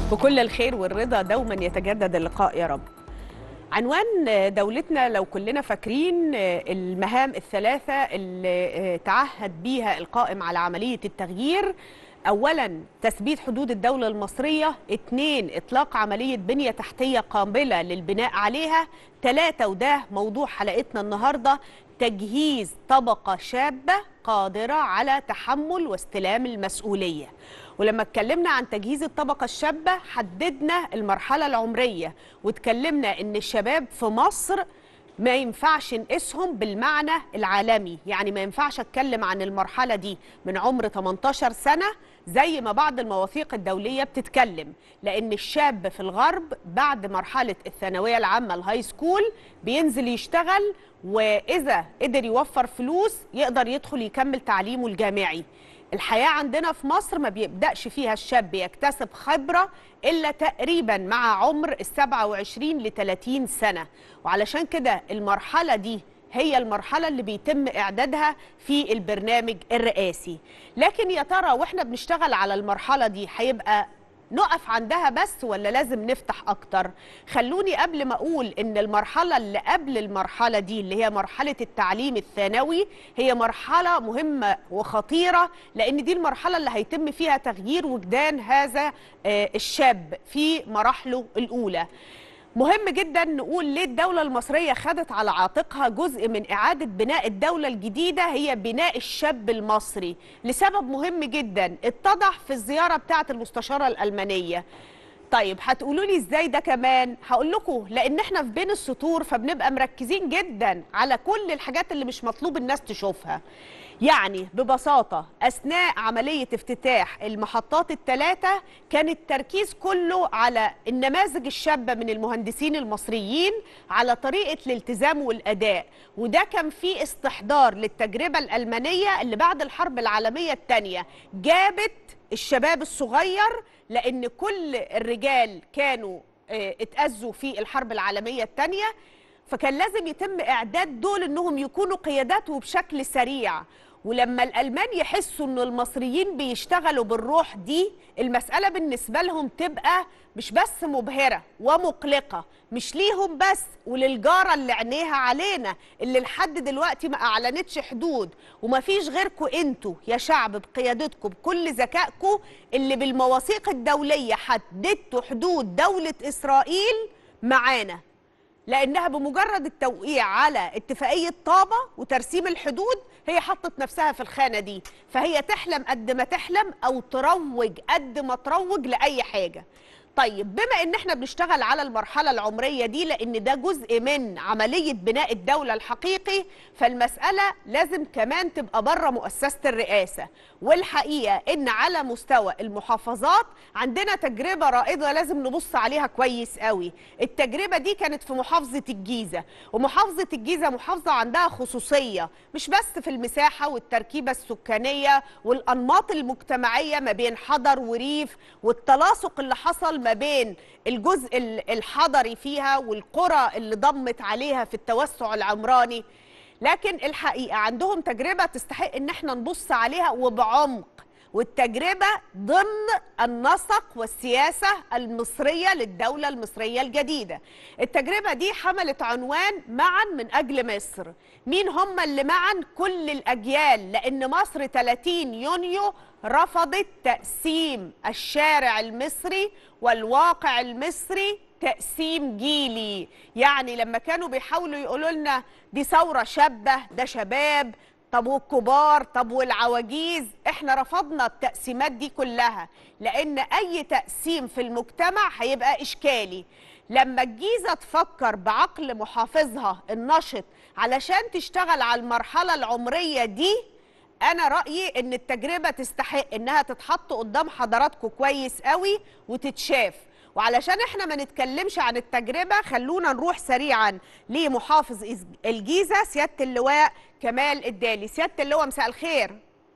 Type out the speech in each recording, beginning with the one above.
بكل الخير والرضا دوما يتجدد اللقاء يا رب عنوان دولتنا لو كلنا فاكرين المهام الثلاثة اللي تعهد بيها القائم على عملية التغيير أولا تثبيت حدود الدولة المصرية اثنين إطلاق عملية بنية تحتية قابلة للبناء عليها ثلاثة وده موضوع حلقتنا النهاردة تجهيز طبقة شابة قادرة على تحمل واستلام المسؤولية ولما اتكلمنا عن تجهيز الطبقة الشابة حددنا المرحلة العمرية واتكلمنا ان الشباب في مصر ما ينفعش نقيسهم بالمعنى العالمي يعني ما ينفعش اتكلم عن المرحلة دي من عمر 18 سنة زي ما بعض المواثيق الدولية بتتكلم لأن الشاب في الغرب بعد مرحلة الثانوية العامة الهاي سكول بينزل يشتغل وإذا قدر يوفر فلوس يقدر يدخل يكمل تعليمه الجامعي الحياة عندنا في مصر ما بيبدأش فيها الشاب يكتسب خبرة إلا تقريبا مع عمر ال 27 ل 30 سنة وعلشان كده المرحلة دي هي المرحلة اللي بيتم إعدادها في البرنامج الرئاسي لكن يا ترى وإحنا بنشتغل على المرحلة دي هيبقى نقف عندها بس ولا لازم نفتح اكتر خلوني قبل ما اقول ان المرحله اللي قبل المرحله دي اللي هي مرحله التعليم الثانوي هي مرحله مهمه وخطيره لان دي المرحله اللي هيتم فيها تغيير وجدان هذا الشاب في مراحله الاولى مهم جدا نقول ليه الدولة المصرية خدت على عاتقها جزء من إعادة بناء الدولة الجديدة هي بناء الشاب المصري لسبب مهم جدا اتضح في الزيارة بتاعة المستشارة الألمانية طيب هتقولوا لي ازاي ده كمان هقول لكم لان احنا في بين السطور فبنبقى مركزين جدا على كل الحاجات اللي مش مطلوب الناس تشوفها يعني ببساطة أثناء عملية افتتاح المحطات الثلاثة كان التركيز كله على النماذج الشابة من المهندسين المصريين على طريقة الالتزام والأداء وده كان فيه استحضار للتجربة الألمانية اللي بعد الحرب العالمية الثانية جابت الشباب الصغير لأن كل الرجال كانوا اتأذوا في الحرب العالمية الثانية فكان لازم يتم إعداد دول إنهم يكونوا قيادات وبشكل سريع ولما الألمان يحسوا إن المصريين بيشتغلوا بالروح دي المسألة بالنسبة لهم تبقى مش بس مبهرة ومقلقة مش ليهم بس وللجارة اللي عينيها علينا اللي لحد دلوقتي ما أعلنتش حدود وما فيش غيركم انتوا يا شعب بقيادتكم بكل ذكائكم اللي بالمواثيق الدولية حددتوا حدود دولة إسرائيل معانا لانها بمجرد التوقيع على اتفاقيه طابه وترسيم الحدود هي حطت نفسها في الخانه دي فهي تحلم قد ما تحلم او تروج قد ما تروج لاي حاجه طيب بما ان احنا بنشتغل على المرحله العمريه دي لان ده جزء من عمليه بناء الدوله الحقيقي فالمساله لازم كمان تبقى بره مؤسسه الرئاسه والحقيقه ان على مستوى المحافظات عندنا تجربه رائده لازم نبص عليها كويس قوي التجربه دي كانت في محافظه الجيزه ومحافظه الجيزه محافظه عندها خصوصيه مش بس في المساحه والتركيبه السكانيه والانماط المجتمعيه ما بين حضر وريف والتلاصق اللي حصل ما بين الجزء الحضري فيها والقرى اللي ضمت عليها في التوسع العمراني لكن الحقيقة عندهم تجربة تستحق ان احنا نبص عليها وبعمق والتجربة ضمن النسق والسياسة المصرية للدولة المصرية الجديدة التجربة دي حملت عنوان معا من أجل مصر مين هم اللي معا كل الأجيال لأن مصر 30 يونيو رفضت تقسيم الشارع المصري والواقع المصري تقسيم جيلي يعني لما كانوا بيحاولوا يقولوا لنا دي ثورة شابة ده شباب طب والكبار طب والعواجيز احنا رفضنا التقسيمات دي كلها لان اي تقسيم في المجتمع هيبقى اشكالي لما الجيزة تفكر بعقل محافظها النشط علشان تشتغل على المرحلة العمرية دي انا رايي ان التجربه تستحق انها تتحط قدام حضراتكم كويس قوي وتتشاف وعلشان احنا ما نتكلمش عن التجربه خلونا نروح سريعا لمحافظ الجيزه سياده اللواء كمال الدالي سياده اللواء مساء الخير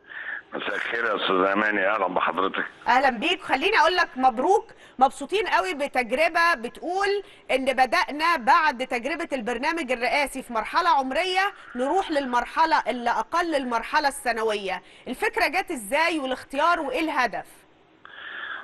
مساء الخير يا استاذ اماني اهلا بحضرتك اهلا بيك خليني اقول لك مبروك مبسوطين قوي بتجربه بتقول ان بدانا بعد تجربه البرنامج الرئاسي في مرحله عمريه نروح للمرحله اللي اقل المرحله الثانويه الفكره جت ازاي والاختيار وايه الهدف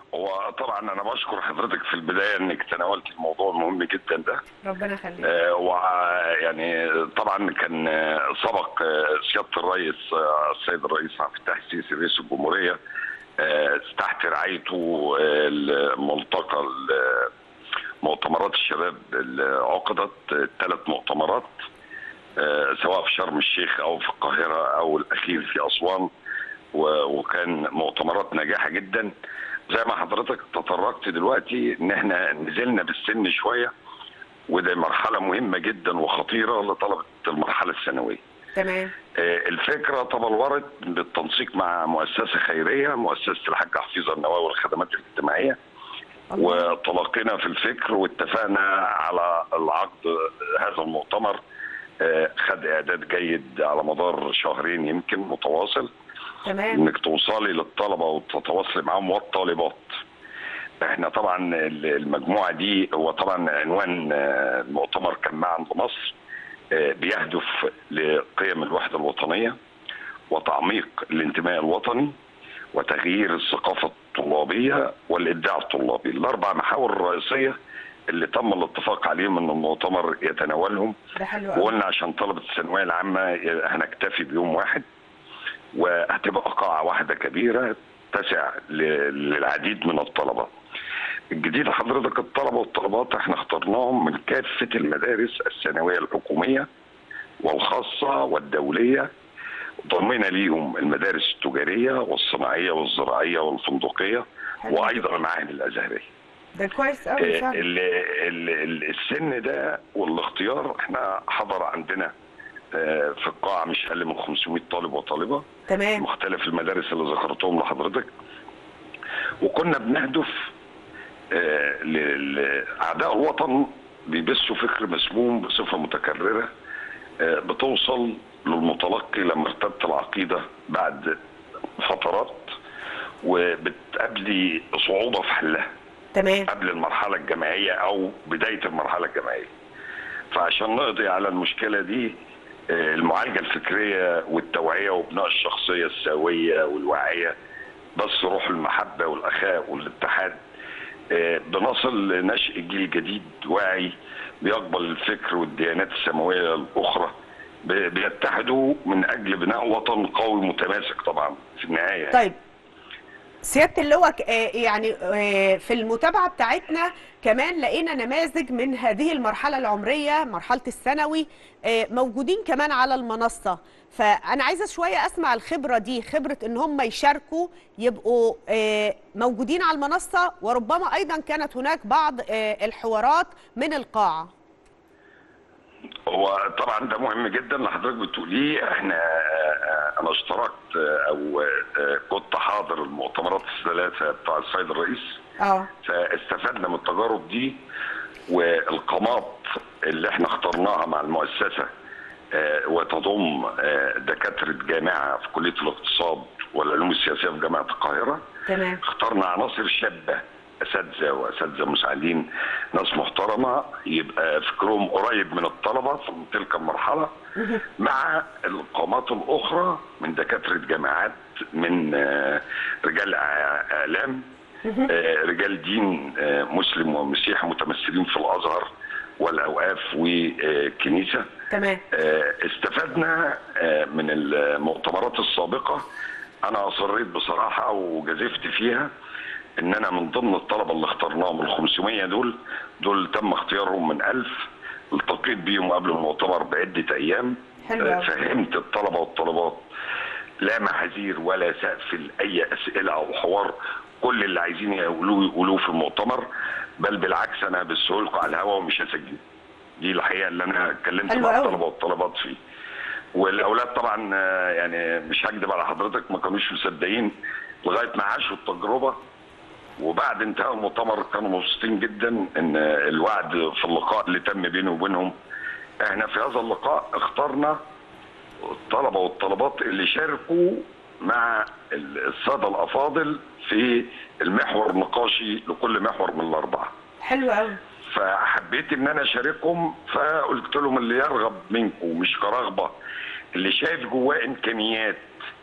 هو طبعا انا بشكر حضرتك في البدايه انك تناولت الموضوع المهم جدا ده ربنا يخليك آه، ويعني طبعا كان آه، سبق آه، سياده الرئيس آه، السيد الرئيس عبد الفتاح السيسي رئيس الجمهوريه آه، تحت رعايته آه، الملتقى ال- مؤتمرات الشباب اللي عقدت ثلاث مؤتمرات آه، سواء في شرم الشيخ او في القاهره او الاخير في اسوان و- وكان مؤتمرات ناجحه جدا زي ما حضرتك تطرقت دلوقتي ان احنا نزلنا بالسن شويه وده مرحله مهمه جدا وخطيره لطلبه المرحله الثانويه. تمام آه، الفكره تبلورت بالتنسيق مع مؤسسه خيريه مؤسسه الحاج حفيظه النواوي والخدمات الاجتماعيه الله. وطلقنا في الفكر واتفقنا على العقد هذا المؤتمر آه، خد اعداد جيد على مدار شهرين يمكن متواصل تمام انك توصلي للطلبه وتتواصلي معاهم والطالبات احنا طبعا المجموعه دي هو طبعا عنوان آه، المؤتمر كان ما عند مصر آه، بيهدف لقيم الوحده الوطنيه وتعميق الانتماء الوطني وتغيير الثقافه الطلابيه والابداع الطلابي الاربع محاور الرئيسيه اللي تم الاتفاق عليهم ان المؤتمر يتناولهم ده حلو قوي وقلنا عشان طلبه الثانويه العامه هنكتفي بيوم واحد وهتبقى قاعه واحده كبيره تسع ل- للعديد من الطلبه. الجديد حضرتك الطلبه والطلبات احنا اخترناهم من كافه المدارس الثانويه الحكوميه والخاصه والدوليه ضمينا ليهم المدارس التجاريه والصناعيه والزراعيه والفندقيه حلو. وايضا المعاهد الازهريه. ده كويس قوي آه، فعلا ال- ال- ال- السن ده والاختيار احنا حضر عندنا آه، في القاعة مش أقل من 500 طالب وطالبة تمام مختلف المدارس اللي ذكرتهم لحضرتك وكنا بنهدف آه، ل- لأعداء الوطن بيبثوا فكر مسموم بصفة متكررة آه، بتوصل للمتلقي لما ارتدت العقيدة بعد فترات وبتقابلي صعوبة في حلها تمام قبل المرحلة الجامعية أو بداية المرحلة الجامعية فعشان نقضي على المشكلة دي آه، المعالجة الفكرية والتوعية وبناء الشخصية السوية والواعية بس روح المحبة والأخاء والاتحاد آه، بنصل لنشء جيل جديد واعي بيقبل الفكر والديانات السماوية الأخرى ب- بيتحدوا من أجل بناء وطن قوي متماسك طبعا في النهاية طيب سياده اللواء ك- آه، يعني آه، في المتابعه بتاعتنا كمان لقينا نماذج من هذه المرحله العمريه مرحله الثانوي آه، موجودين كمان على المنصه فانا عايزه شويه اسمع الخبره دي خبره ان هم يشاركوا يبقوا آه، موجودين على المنصه وربما ايضا كانت هناك بعض آه، الحوارات من القاعه هو طبعا ده مهم جدا اللي حضرتك بتقوليه احنا آه، انا اشتركت آه، او آه، كنت حاضر المؤتمرات الثلاثه بتاع السيد الرئيس اه فاستفدنا من التجارب دي والقامات اللي احنا اخترناها مع المؤسسه آه، وتضم آه، دكاتره جامعه في كليه الاقتصاد والعلوم السياسيه في جامعه القاهره تمام اخترنا عناصر شابه اساتذه واساتذه مساعدين ناس محترمه يبقى فكرهم قريب من الطلبه في تلك المرحله مع القامات الاخرى من دكاتره جامعات من آه، رجال إع- اعلام آه، رجال دين آه، مسلم ومسيحي متمثلين في الازهر والاوقاف والكنيسه تمام آه، استفدنا آه، من المؤتمرات السابقة أنا أصريت بصراحة وجازفت فيها إن أنا من ضمن الطلبة اللي اخترناهم ال 500 دول دول تم اختيارهم من 1000 التقيت بيهم قبل المؤتمر بعدة أيام حلو آه، أوي. فهمت الطلبة والطالبات لا محاذير ولا سقف لأي أسئلة أو حوار كل اللي عايزين يقولوه يقولوه في المؤتمر بل بالعكس أنا بسهولكم على الهواء ومش هسجل دي الحقيقه اللي انا اتكلمت حلو مع أوي. الطلبه والطلبات فيه والاولاد طبعا آه، يعني مش هكدب على حضرتك ما كانوش مصدقين لغايه ما عاشوا التجربه وبعد انتهاء المؤتمر كانوا مبسوطين جدا ان الوعد في اللقاء اللي تم بيني وبينهم احنا في هذا اللقاء اخترنا الطلبه والطلبات اللي شاركوا مع الساده الافاضل في المحور النقاشي لكل محور من الاربعه حلو قوي فحبيت ان انا اشاركهم فقلت لهم اللي يرغب منكم مش كرغبه اللي شايف جواه امكانيات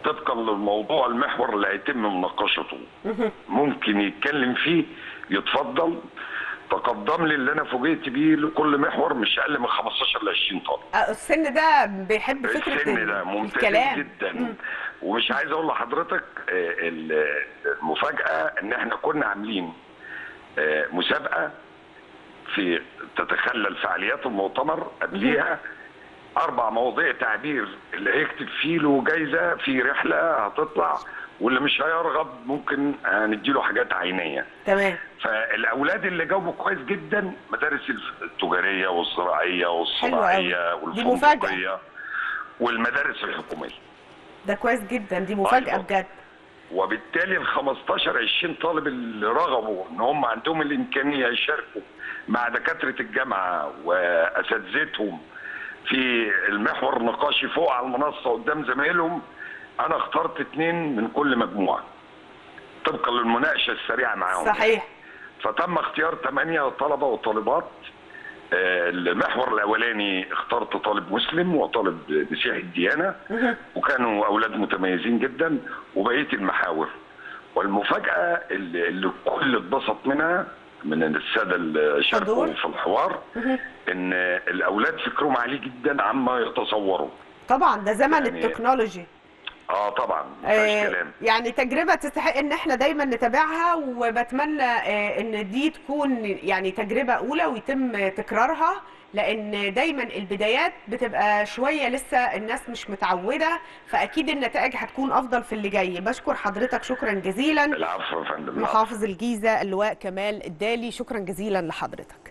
طبقا للموضوع المحور اللي هيتم مناقشته ممكن يتكلم فيه يتفضل تقدم لي اللي انا فوجئت بيه لكل محور مش اقل من 15 ل 20 طالب آه، السن ده بيحب فكره السن ده ال- ممتاز الكلام جدا ومش عايز اقول لحضرتك آه، ال- المفاجاه ان احنا كنا عاملين آه، مسابقه في تتخلل فعاليات المؤتمر قبليها اربع مواضيع تعبير اللي هيكتب فيه له جايزه في رحله هتطلع واللي مش هيرغب ممكن هنديله حاجات عينيه تمام فالاولاد اللي جاوبوا كويس جدا مدارس التجاريه والزراعيه والصناعيه أوي. دي مفاجأة. والفندقيه والمدارس الحكوميه ده كويس جدا دي مفاجاه أيوة. بجد وبالتالي ال 15 20 طالب اللي رغبوا ان هم عندهم الامكانيه يشاركوا مع دكاتره الجامعه واساتذتهم في المحور النقاشي فوق على المنصه قدام زمايلهم انا اخترت اثنين من كل مجموعه طبقا للمناقشه السريعه معاهم صحيح فتم اختيار ثمانية طلبة وطالبات آه، المحور الأولاني اخترت طالب مسلم وطالب مسيحي الديانة وكانوا أولاد متميزين جدا وبقية المحاور والمفاجأة اللي اللي الكل اتبسط منها من السادة اللي شاركوا حضور. في الحوار إن الأولاد فكرهم عالي جدا عما يتصوروا طبعا ده زمن يعني التكنولوجي اه طبعا مفيهاش آه، كلام يعني تجربة تستحق ان احنا دايما نتابعها وبتمنى آه، ان دي تكون يعني تجربة اولى ويتم تكرارها لان دايما البدايات بتبقى شوية لسه الناس مش متعودة فاكيد النتائج هتكون افضل في اللي جاي بشكر حضرتك شكرا جزيلا العفو يا فندم العفو. محافظ الجيزة اللواء كمال الدالي شكرا جزيلا لحضرتك